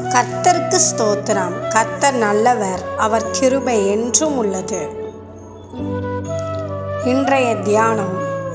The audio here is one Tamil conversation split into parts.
கர்த்தருக்கு ஸ்தோத்திரம் கர்த்தர் நல்லவர் அவர் கிருபை என்றும் உள்ளது இன்றைய தியானம்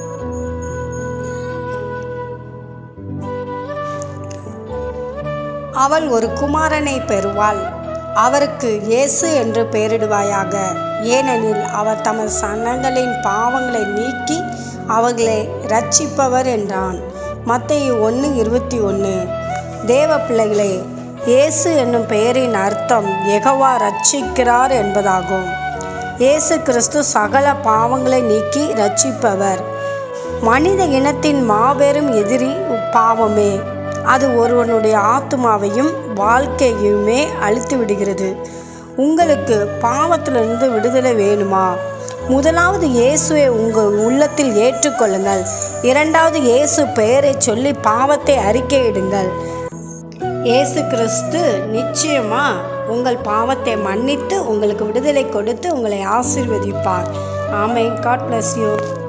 அவள் ஒரு குமாரனை பெறுவாள் அவருக்கு இயேசு என்று பெயரிடுவாயாக ஏனெனில் அவர் தமது சனங்களின் பாவங்களை நீக்கி அவர்களை ரட்சிப்பவர் என்றான் மத்திய ஒன்று இருபத்தி ஒன்று தேவ பிள்ளைகளே இயேசு என்னும் பெயரின் அர்த்தம் எகவா ரட்சிக்கிறார் என்பதாகும் இயேசு கிறிஸ்து சகல பாவங்களை நீக்கி ரட்சிப்பவர் மனித இனத்தின் மாபெரும் எதிரி பாவமே அது ஒருவனுடைய ஆத்மாவையும் வாழ்க்கையுமே அழித்து விடுகிறது உங்களுக்கு பாவத்திலிருந்து விடுதலை வேணுமா முதலாவது இயேசுவை உங்கள் உள்ளத்தில் ஏற்றுக்கொள்ளுங்கள் இரண்டாவது இயேசு பெயரை சொல்லி பாவத்தை அறிக்கையிடுங்கள் இயேசு கிறிஸ்து நிச்சயமா உங்கள் பாவத்தை மன்னித்து உங்களுக்கு விடுதலை கொடுத்து உங்களை ஆசீர்வதிப்பார் ஆமை காட் bless யூ